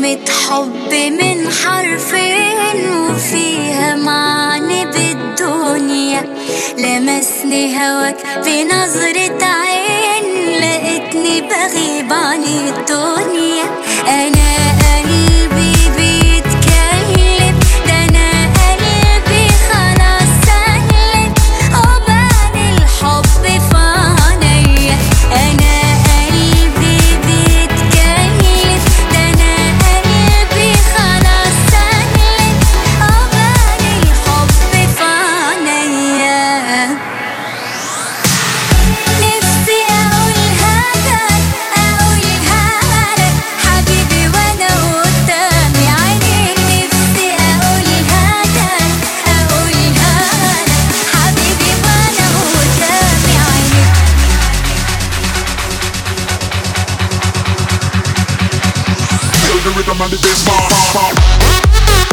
كلمة حب من حرفين وفيها معنى بالدنيا لمسني هواك بنظرة عين لقيتني بغيب عن الدنيا أنا قلبي بيتكلم ده أنا قلبي خلاص سلم عقبال الحب في عينيا أنا قلبي بيتكلم ده أنا قلبي خلاص سلم عقبال الحب في عينيا نفسي أقولها لك أقولها لك حبيبي وأنا قدامي عينيك نفسي أقولها لك أقولها لك حبيبي وأنا قدامي عينيك Feel the rhythm and the bass.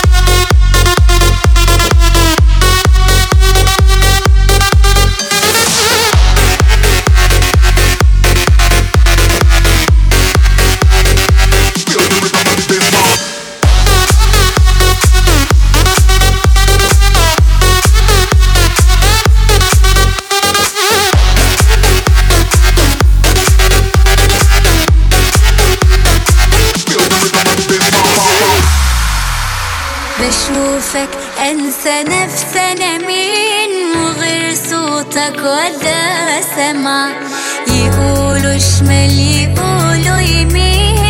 Feel the rhythm and the bass. Feel the rhythm and the bass. بشوفك انسى نفسي انا مين وغير صوتك ولا سمع يقولوا شمال يقولوا يمين